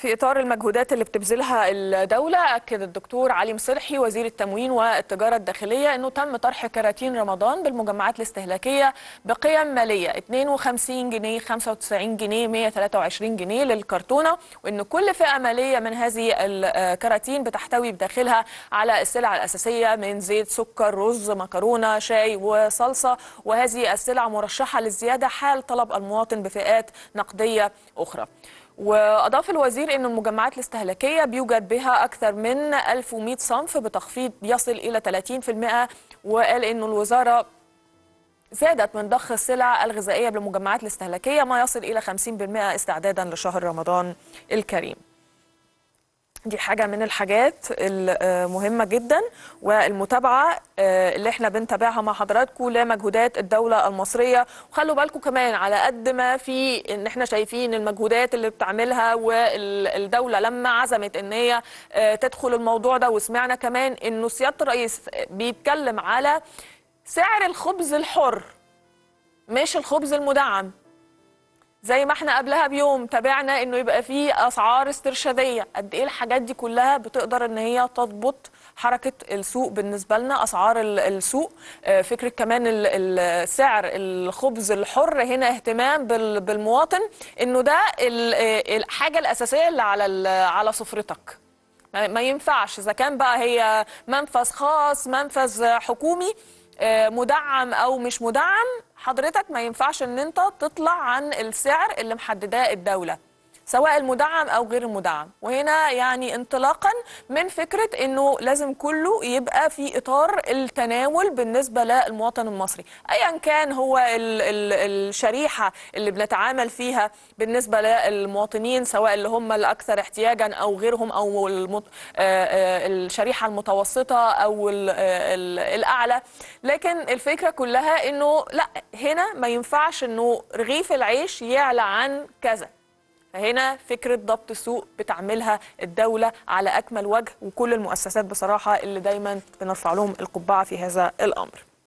في إطار المجهودات اللي بتبذلها الدولة أكد الدكتور علي مصلحي وزير التموين والتجارة الداخلية أنه تم طرح كراتين رمضان بالمجمعات الاستهلاكية بقيم مالية 52 جنيه 95 جنيه 123 جنيه للكرتونة وأن كل فئة مالية من هذه الكراتين بتحتوي بداخلها على السلع الأساسية من زيت سكر رز مكرونة شاي وصلصة وهذه السلع مرشحة للزيادة حال طلب المواطن بفئات نقدية أخرى وأضاف الوزير أن المجمعات الاستهلاكية بيوجد بها أكثر من 1100 صنف بتخفيض يصل إلى 30% وقال أن الوزارة زادت من ضخ السلع الغذائية بالمجمعات الاستهلاكية ما يصل إلى 50% استعدادا لشهر رمضان الكريم دي حاجة من الحاجات المهمة جدا والمتابعة اللي احنا بنتابعها مع حضراتكم لمجهودات الدولة المصرية وخلوا بالكم كمان على قد ما في ان احنا شايفين المجهودات اللي بتعملها والدولة لما عزمت ان هي تدخل الموضوع ده وسمعنا كمان انه سيادة الرئيس بيتكلم على سعر الخبز الحر مش الخبز المدعم زي ما احنا قبلها بيوم تابعنا انه يبقى فيه اسعار استرشاديه قد ايه الحاجات دي كلها بتقدر ان هي تضبط حركه السوق بالنسبه لنا اسعار السوق فكره كمان السعر الخبز الحر هنا اهتمام بالمواطن انه ده الحاجه الاساسيه اللي على على سفرتك ما ينفعش اذا كان بقى هي منفذ خاص منفذ حكومي مدعم او مش مدعم حضرتك ما ينفعش ان انت تطلع عن السعر اللي محدداه الدوله سواء المدعم او غير المدعم وهنا يعني انطلاقا من فكره انه لازم كله يبقى في اطار التناول بالنسبه للمواطن المصري ايا كان هو ال ال الشريحه اللي بنتعامل فيها بالنسبه للمواطنين سواء اللي هم الاكثر احتياجا او غيرهم او المت... الشريحه المتوسطه او ال ال الاعلى لكن الفكره كلها انه لا هنا ما ينفعش انه رغيف العيش يعلى عن كذا فهنا فكرة ضبط السوق بتعملها الدولة على أكمل وجه وكل المؤسسات بصراحة اللي دايما بنرفع لهم القبعة في هذا الأمر